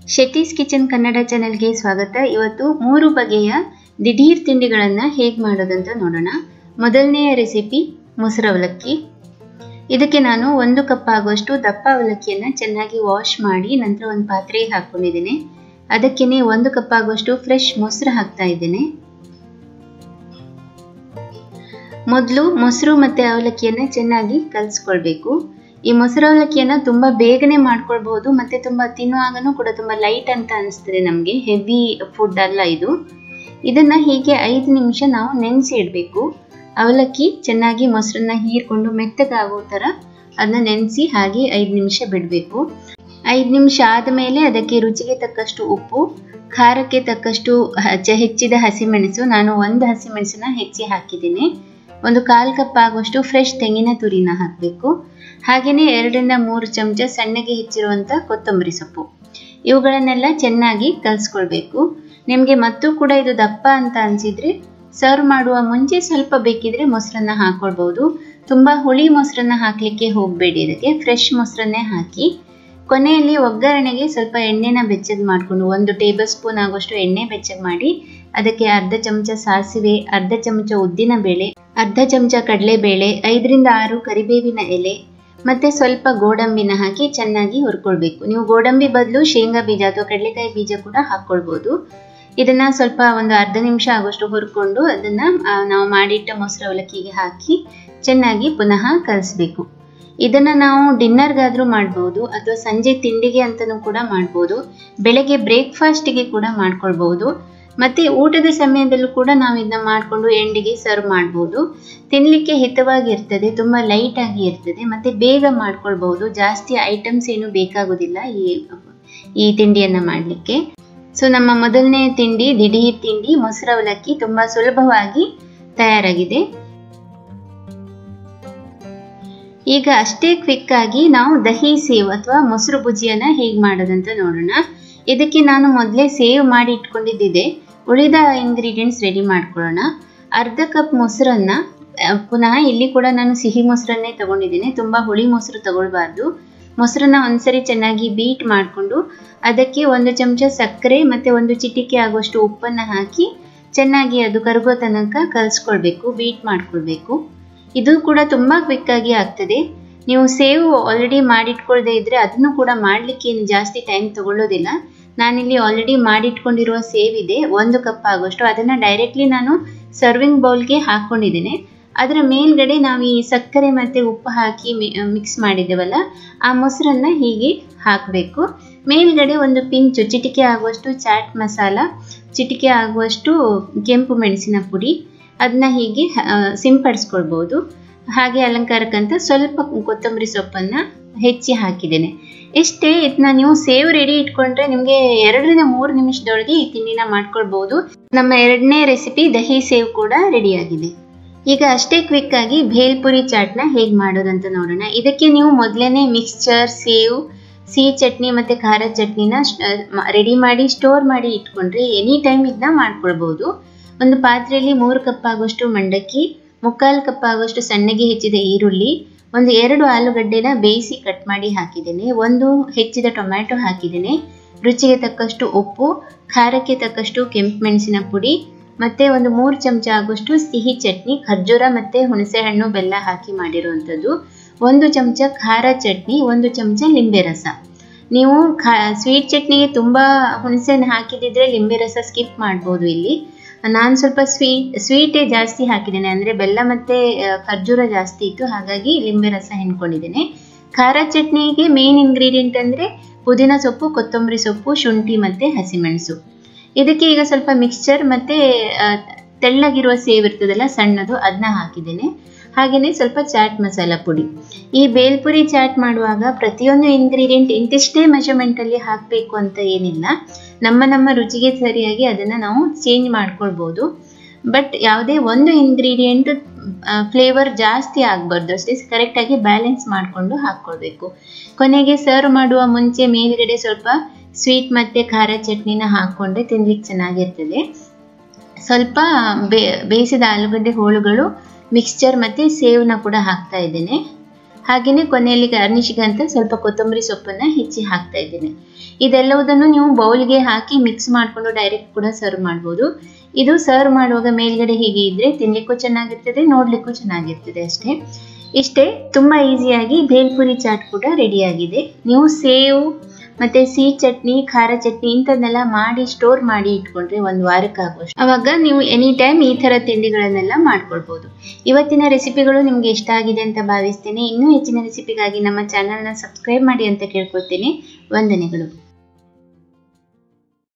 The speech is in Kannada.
ಶೆಟ್ಟೀಸ್ ಕಿಚನ್ ಕನ್ನಡ ಚಾನೆಲ್ಗೆ ಸ್ವಾಗತ ಇವತ್ತು ಮೂರು ಬಗೆಯ ದಿಢೀರ್ ತಿಂಡಿಗಳನ್ನು ಹೇಗೆ ಮಾಡೋದಂತ ನೋಡೋಣ ಮೊದಲನೆಯ ರೆಸಿಪಿ ಮೊಸರು ಅವಲಕ್ಕಿ ಇದಕ್ಕೆ ನಾನು ಒಂದು ಕಪ್ ಆಗುವಷ್ಟು ದಪ್ಪ ಅವಲಕ್ಕಿಯನ್ನು ಚೆನ್ನಾಗಿ ವಾಶ್ ಮಾಡಿ ನಂತರ ಒಂದು ಪಾತ್ರೆಗೆ ಹಾಕ್ಕೊಂಡಿದ್ದೇನೆ ಅದಕ್ಕೇನೆ ಒಂದು ಕಪ್ ಆಗುವಷ್ಟು ಫ್ರೆಶ್ ಮೊಸರು ಹಾಕ್ತಾ ಇದ್ದೇನೆ ಮೊದಲು ಮೊಸರು ಮತ್ತು ಅವಲಕ್ಕಿಯನ್ನು ಚೆನ್ನಾಗಿ ಕಲಿಸ್ಕೊಳ್ಬೇಕು ಈ ಮೊಸರು ಅವಲಕ್ಕಿಯನ್ನು ತುಂಬ ಬೇಗನೆ ಮಾಡ್ಕೊಳ್ಬಹುದು ಮತ್ತು ತುಂಬ ತಿನ್ನುವಾಗನೂ ಕೂಡ ತುಂಬ ಲೈಟ್ ಅಂತ ಅನಿಸ್ತದೆ ನಮಗೆ ಹೆವಿ ಫುಡ್ ಅಲ್ಲ ಇದು ಇದನ್ನು ಹೀಗೆ ಐದು ನಿಮಿಷ ನಾವು ನೆನೆಸಿ ಇಡಬೇಕು ಅವಲಕ್ಕಿ ಚೆನ್ನಾಗಿ ಮೊಸರನ್ನ ಹೀರ್ಕೊಂಡು ಮೆತ್ತಗಾಗೋ ಥರ ಅದನ್ನ ನೆನೆಸಿ ಹಾಗೆ ಐದು ನಿಮಿಷ ಬಿಡಬೇಕು ಐದು ನಿಮಿಷ ಆದಮೇಲೆ ಅದಕ್ಕೆ ರುಚಿಗೆ ತಕ್ಕಷ್ಟು ಉಪ್ಪು ಖಾರಕ್ಕೆ ತಕ್ಕಷ್ಟು ಹೆಚ್ಚಿದ ಹಸಿಮೆಣಸು ನಾನು ಒಂದು ಹಸಿಮೆಣಸನ್ನ ಹೆಚ್ಚಿ ಹಾಕಿದ್ದೀನಿ ಒಂದು ಕಾಲು ಕಪ್ ಆಗುವಷ್ಟು ಫ್ರೆಶ್ ತೆಂಗಿನ ತುರಿನ ಹಾಕಬೇಕು ಹಾಗೆಯೇ ಎರಡರಿಂದ ಮೂರು ಚಮಚ ಸಣ್ಣಗೆ ಹೆಚ್ಚಿರುವಂಥ ಕೊತ್ತಂಬರಿ ಸೊಪ್ಪು ಇವುಗಳನ್ನೆಲ್ಲ ಚೆನ್ನಾಗಿ ಕಲಿಸ್ಕೊಳ್ಬೇಕು ನಿಮಗೆ ಮತ್ತೂ ಕೂಡ ಇದು ದಪ್ಪ ಅಂತ ಅನಿಸಿದರೆ ಸರ್ವ್ ಮಾಡುವ ಮುಂಚೆ ಸ್ವಲ್ಪ ಬೇಕಿದ್ರೆ ಮೊಸರನ್ನ ಹಾಕ್ಕೊಳ್ಬೋದು ತುಂಬ ಹುಳಿ ಮೊಸರನ್ನ ಹಾಕಲಿಕ್ಕೆ ಹೋಗಬೇಡಿ ಇದಕ್ಕೆ ಫ್ರೆಶ್ ಮೊಸರನ್ನೇ ಹಾಕಿ ಕೊನೆಯಲ್ಲಿ ಒಗ್ಗರಣೆಗೆ ಸ್ವಲ್ಪ ಎಣ್ಣೆನ ಬೆಚ್ಚಗೆ ಮಾಡಿಕೊಂಡು ಒಂದು ಟೇಬಲ್ ಸ್ಪೂನ್ ಆಗುವಷ್ಟು ಎಣ್ಣೆ ಬೆಚ್ಚಗೆ ಮಾಡಿ ಅದಕ್ಕೆ ಅರ್ಧ ಚಮಚ ಸಾಸಿವೆ ಅರ್ಧ ಚಮಚ ಉದ್ದಿನ ಬೇಳೆ ಅರ್ಧ ಚಮಚ ಕಡಲೆಬೇಳೆ ಐದರಿಂದ ಆರು ಕರಿಬೇವಿನ ಎಲೆ ಮತ್ತು ಸ್ವಲ್ಪ ಗೋಡಂಬಿನ ಹಾಕಿ ಚೆನ್ನಾಗಿ ಹುರ್ಕೊಳ್ಬೇಕು ನೀವು ಗೋಡಂಬಿ ಬದಲು ಶೇಂಗಾ ಬೀಜ ಅಥವಾ ಕಡಲೆಕಾಯಿ ಬೀಜ ಕೂಡ ಹಾಕ್ಕೊಳ್ಬೋದು ಇದನ್ನು ಸ್ವಲ್ಪ ಒಂದು ಅರ್ಧ ನಿಮಿಷ ಆಗುವಷ್ಟು ಹುರ್ಕೊಂಡು ಅದನ್ನು ನಾವು ಮಾಡಿಟ್ಟ ಮೊಸರು ಅವಲಕ್ಕಿಗೆ ಹಾಕಿ ಚೆನ್ನಾಗಿ ಪುನಃ ಕಲಿಸ್ಬೇಕು ಇದನ್ನು ನಾವು ಡಿನ್ನರ್ಗಾದರೂ ಮಾಡ್ಬೋದು ಅಥವಾ ಸಂಜೆ ತಿಂಡಿಗೆ ಅಂತಲೂ ಕೂಡ ಮಾಡ್ಬೋದು ಬೆಳಗ್ಗೆ ಬ್ರೇಕ್ಫಾಸ್ಟಿಗೆ ಕೂಡ ಮಾಡ್ಕೊಳ್ಬೋದು ಮತ್ತು ಊಟದ ಸಮಯದಲ್ಲೂ ಕೂಡ ನಾವು ಇದನ್ನ ಮಾಡಿಕೊಂಡು ಎಂಡಿಗೆ ಸರ್ವ್ ಮಾಡ್ಬೋದು ತಿನ್ನಲಿಕ್ಕೆ ಹಿತವಾಗಿರ್ತದೆ ತುಂಬ ಲೈಟಾಗಿ ಇರ್ತದೆ ಮತ್ತು ಬೇಗ ಮಾಡ್ಕೊಳ್ಬೋದು ಜಾಸ್ತಿ ಐಟಮ್ಸ್ ಏನು ಬೇಕಾಗೋದಿಲ್ಲ ಈ ಈ ತಿಂಡಿಯನ್ನು ಮಾಡಲಿಕ್ಕೆ ಸೊ ನಮ್ಮ ಮೊದಲನೇ ತಿಂಡಿ ದಿಢೀರ್ ತಿಂಡಿ ಮೊಸರು ಅವಲಕ್ಕಿ ತುಂಬ ಸುಲಭವಾಗಿ ತಯಾರಾಗಿದೆ ಈಗ ಅಷ್ಟೇ ಕ್ವಿಕ್ ಆಗಿ ನಾವು ದಹಿ ಸೇವ್ ಅಥವಾ ಮೊಸರು ಬುಜಿಯನ್ನು ಹೇಗೆ ಮಾಡೋದಂತ ನೋಡೋಣ ಇದಕ್ಕೆ ನಾನು ಮೊದಲೇ ಸೇವ್ ಮಾಡಿ ಇಟ್ಕೊಂಡಿದ್ದಿದೆ ಉಳಿದ ಇಂಗ್ರೀಡಿಯೆಂಟ್ಸ್ ರೆಡಿ ಮಾಡ್ಕೊಳ್ಳೋಣ ಅರ್ಧ ಕಪ್ ಮೊಸರನ್ನ ಪುನಃ ಇಲ್ಲಿ ಕೂಡ ನಾನು ಸಿಹಿ ಮೊಸರನ್ನೇ ತಗೊಂಡಿದ್ದೀನಿ ತುಂಬ ಹುಳಿ ಮೊಸರು ತಗೊಳ್ಬಾರ್ದು ಮೊಸರನ್ನ ಒಂದ್ಸರಿ ಚೆನ್ನಾಗಿ ಬೀಟ್ ಮಾಡಿಕೊಂಡು ಅದಕ್ಕೆ ಒಂದು ಚಮಚ ಸಕ್ಕರೆ ಮತ್ತು ಒಂದು ಚಿಟಿಕೆ ಆಗುವಷ್ಟು ಉಪ್ಪನ್ನು ಹಾಕಿ ಚೆನ್ನಾಗಿ ಅದು ಕರಗೋ ತನಕ ಕಲಿಸ್ಕೊಳ್ಬೇಕು ಬೀಟ್ ಮಾಡ್ಕೊಳ್ಬೇಕು ಇದು ಕೂಡ ತುಂಬ ಕ್ವಿಕ್ಕಾಗಿ ಆಗ್ತದೆ ನೀವು ಸೇವ್ ಆಲ್ರೆಡಿ ಮಾಡಿಟ್ಕೊಳ್ದೇ ಇದ್ದರೆ ಅದನ್ನು ಕೂಡ ಮಾಡಲಿಕ್ಕೆ ಏನು ಜಾಸ್ತಿ ಟೈಮ್ ತಗೊಳ್ಳೋದಿಲ್ಲ ನಾನಿಲ್ಲಿ ಆಲ್ರೆಡಿ ಮಾಡಿಟ್ಕೊಂಡಿರುವ ಸೇವ್ ಇದೆ ಒಂದು ಕಪ್ ಆಗುವಷ್ಟು ಅದನ್ನು ಡೈರೆಕ್ಟ್ಲಿ ನಾನು ಸರ್ವಿಂಗ್ ಬೌಲ್ಗೆ ಹಾಕ್ಕೊಂಡಿದ್ದೇನೆ ಅದರ ಮೇಲ್ಗಡೆ ನಾವು ಈ ಸಕ್ಕರೆ ಮತ್ತು ಉಪ್ಪು ಹಾಕಿ ಮಿಕ್ಸ್ ಮಾಡಿದ್ದೇವಲ್ಲ ಆ ಮೊಸರನ್ನು ಹೀಗೆ ಹಾಕಬೇಕು ಮೇಲ್ಗಡೆ ಒಂದು ಪಿಂಚು ಚಿಟಿಕೆ ಆಗುವಷ್ಟು ಚಾಟ್ ಮಸಾಲ ಚಿಟಿಕೆ ಆಗುವಷ್ಟು ಕೆಂಪು ಮೆಣಸಿನ ಪುಡಿ ಅದನ್ನ ಹೀಗೆ ಸಿಂಪಡಿಸ್ಕೊಳ್ಬೋದು ಹಾಗೆ ಅಲಂಕಾರಕ್ಕಂತ ಸ್ವಲ್ಪ ಕೊತ್ತಂಬರಿ ಸೊಪ್ಪನ್ನು ಹೆಚ್ಚಿ ಹಾಕಿದ್ದೇನೆ ಇಷ್ಟೇ ಇದನ್ನ ನೀವು ಸೇವ್ ರೆಡಿ ಇಟ್ಕೊಂಡ್ರೆ ನಿಮಗೆ ಎರಡರಿಂದ ಮೂರು ನಿಮಿಷದೊಳಗೆ ಈ ತಿಂಡಿನ ಮಾಡ್ಕೊಳ್ಬೋದು ನಮ್ಮ ಎರಡನೇ ರೆಸಿಪಿ ದಹಿ ಸೇವ್ ಕೂಡ ರೆಡಿಯಾಗಿದೆ ಈಗ ಅಷ್ಟೇ ಕ್ವಿಕ್ ಆಗಿ ಭೇಲ್ಪುರಿ ಚಾಟ್ನ ಹೇಗೆ ಮಾಡೋದಂತ ನೋಡೋಣ ಇದಕ್ಕೆ ನೀವು ಮೊದಲನೇ ಮಿಕ್ಸ್ಚರ್ ಸೇವ್ ಸಿಹಿ ಚಟ್ನಿ ಮತ್ತು ಖಾರ ಚಟ್ನಿನ ರೆಡಿ ಮಾಡಿ ಸ್ಟೋರ್ ಮಾಡಿ ಇಟ್ಕೊಂಡ್ರೆ ಎನಿ ಟೈಮ್ ಇದನ್ನ ಮಾಡ್ಕೊಳ್ಬೋದು ಒಂದು ಪಾತ್ರೆಯಲ್ಲಿ ಮೂರು ಕಪ್ ಆಗುವಷ್ಟು ಮಂಡಕ್ಕಿ ಮುಕ್ಕಾಲು ಕಪ್ ಆಗುವಷ್ಟು ಸಣ್ಣಗೆ ಹೆಚ್ಚಿದ ಈರುಳ್ಳಿ ಒಂದು ಎರಡು ಆಲೂಗಡ್ಡೆನ ಬೇಯಿಸಿ ಕಟ್ ಮಾಡಿ ಹಾಕಿದ್ದೇನೆ ಒಂದು ಹೆಚ್ಚಿದ ಟೊಮ್ಯಾಟೊ ಹಾಕಿದ್ದೇನೆ ರುಚಿಗೆ ತಕ್ಕಷ್ಟು ಉಪ್ಪು ಖಾರಕ್ಕೆ ತಕ್ಕಷ್ಟು ಕೆಂಪು ಮೆಣಸಿನ ಪುಡಿ ಮತ್ತು ಒಂದು ಮೂರು ಚಮಚ ಆಗುವಷ್ಟು ಸಿಹಿ ಚಟ್ನಿ ಖರ್ಜೂರ ಮತ್ತು ಹುಣಸೆಹಣ್ಣು ಬೆಲ್ಲ ಹಾಕಿ ಮಾಡಿರುವಂಥದ್ದು ಒಂದು ಚಮಚ ಖಾರ ಚಟ್ನಿ ಒಂದು ಚಮಚ ಲಿಂಬೆ ರಸ ನೀವು ಖಾ ಸ್ವೀಟ್ ಚಟ್ನಿಗೆ ತುಂಬ ಹುಣಸೆಹಣ್ಣು ಹಾಕಿದಿದ್ರೆ ಲಿಂಬೆ ರಸ ಸ್ಕಿಪ್ ಮಾಡ್ಬೋದು ಇಲ್ಲಿ ನಾನು ಸ್ವಲ್ಪ ಸ್ವೀಟ್ ಸ್ವೀಟೇ ಜಾಸ್ತಿ ಹಾಕಿದ್ದೇನೆ ಅಂದರೆ ಬೆಲ್ಲ ಮತ್ತು ಖರ್ಜೂರ ಜಾಸ್ತಿ ಇತ್ತು ಹಾಗಾಗಿ ಲಿಂಬೆ ರಸ ಹೆಣ್ಕೊಂಡಿದ್ದೇನೆ ಖಾರ ಚಟ್ನಿಗೆ ಮೇನ್ ಇಂಗ್ರೀಡಿಯೆಂಟ್ ಅಂದರೆ ಪುದೀನ ಸೊಪ್ಪು ಕೊತ್ತಂಬರಿ ಸೊಪ್ಪು ಶುಂಠಿ ಮತ್ತು ಹಸಿಮೆಣಸು ಇದಕ್ಕೆ ಈಗ ಸ್ವಲ್ಪ ಮಿಕ್ಸ್ಚರ್ ಮತ್ತು ತೆಳ್ಳಗಿರುವ ಸೇವ್ ಇರ್ತದಲ್ಲ ಸಣ್ಣದು ಅದನ್ನ ಹಾಕಿದ್ದೇನೆ ಹಾಗೆಯೇ ಸ್ವಲ್ಪ ಚಾಟ್ ಮಸಾಲ ಪುಡಿ ಈ ಬೇಲ್ಪುರಿ ಚಾಟ್ ಮಾಡುವಾಗ ಪ್ರತಿಯೊಂದು ಇಂಗ್ರೀಡಿಯೆಂಟ್ ಇಂತಿಷ್ಟೇ ಮೆಷರ್ಮೆಂಟಲ್ಲಿ ಹಾಕಬೇಕು ಅಂತ ಏನಿಲ್ಲ ನಮ್ಮ ನಮ್ಮ ರುಚಿಗೆ ಸರಿಯಾಗಿ ಅದನ್ನು ನಾವು ಚೇಂಜ್ ಮಾಡ್ಕೊಳ್ಬೋದು ಬಟ್ ಯಾವುದೇ ಒಂದು ಇಂಗ್ರೀಡಿಯೆಂಟ್ ಫ್ಲೇವರ್ ಜಾಸ್ತಿ ಆಗಬಾರ್ದು ಅಷ್ಟೇ ಕರೆಕ್ಟಾಗಿ ಬ್ಯಾಲೆನ್ಸ್ ಮಾಡಿಕೊಂಡು ಹಾಕ್ಕೊಳ್ಬೇಕು ಕೊನೆಗೆ ಸರ್ವ್ ಮಾಡುವ ಮುಂಚೆ ಮೇಲ್ಗಡೆ ಸ್ವಲ್ಪ ಸ್ವೀಟ್ ಮತ್ತು ಖಾರ ಚಟ್ನಿನ ಹಾಕ್ಕೊಂಡ್ರೆ ತಿನ್ಲಿಕ್ಕೆ ಚೆನ್ನಾಗಿರ್ತದೆ ಸ್ವಲ್ಪ ಬೇ ಬೇಯಿಸಿದ ಆಲೂಗಡ್ಡೆ ಹೋಳುಗಳು ಮಿಕ್ಸ್ಚರ್ ಮತ್ತು ಸೇವನ್ನ ಕೂಡ ಹಾಕ್ತಾ ಇದ್ದೇನೆ ಹಾಗೆಯೇ ಕೊನೆಯಲ್ಲಿ ಗಾರ್ನಿಷ್ಗೆ ಅಂತ ಸ್ವಲ್ಪ ಕೊತ್ತಂಬರಿ ಸೊಪ್ಪನ್ನು ಹೆಚ್ಚಿ ಹಾಕ್ತಾ ಇದ್ದೀನಿ ಇದೆಲ್ಲವುದನ್ನು ನೀವು ಬೌಲ್ಗೆ ಹಾಕಿ ಮಿಕ್ಸ್ ಮಾಡಿಕೊಂಡು ಡೈರೆಕ್ಟ್ ಕೂಡ ಸರ್ವ್ ಮಾಡ್ಬೋದು ಇದು ಸರ್ವ್ ಮಾಡುವಾಗ ಮೇಲ್ಗಡೆ ಹೀಗೆ ಇದ್ದರೆ ತಿನ್ನಲಿಕ್ಕೂ ಚೆನ್ನಾಗಿರ್ತದೆ ನೋಡಲಿಕ್ಕೂ ಚೆನ್ನಾಗಿರ್ತದೆ ಅಷ್ಟೇ ಇಷ್ಟೇ ತುಂಬ ಈಸಿಯಾಗಿ ಭೇಲ್ಪುರಿ ಚಾಟ್ ಕೂಡ ರೆಡಿಯಾಗಿದೆ ನೀವು ಸೇವು ಮತ್ತು ಸಿಹಿ ಚಟ್ನಿ ಖಾರ ಚಟ್ನಿ ಇಂಥದ್ದನ್ನೆಲ್ಲ ಮಾಡಿ ಸ್ಟೋರ್ ಮಾಡಿ ಇಟ್ಕೊಂಡ್ರೆ ಒಂದು ವಾರಕ್ಕಾಗುವಷ್ಟು ಅವಾಗ ನೀವು ಎನಿ ಟೈಮ್ ಈ ಥರ ತಿಂಡಿಗಳನ್ನೆಲ್ಲ ಮಾಡ್ಕೊಳ್ಬೋದು ಇವತ್ತಿನ ರೆಸಿಪಿಗಳು ನಿಮಗೆ ಇಷ್ಟ ಆಗಿದೆ ಅಂತ ಭಾವಿಸ್ತೇನೆ ಇನ್ನೂ ಹೆಚ್ಚಿನ ರೆಸಿಪಿಗಾಗಿ ನಮ್ಮ ಚಾನಲ್ನ ಸಬ್ಸ್ಕ್ರೈಬ್ ಮಾಡಿ ಅಂತ ಕೇಳ್ಕೊಳ್ತೇನೆ ವಂದನೆಗಳು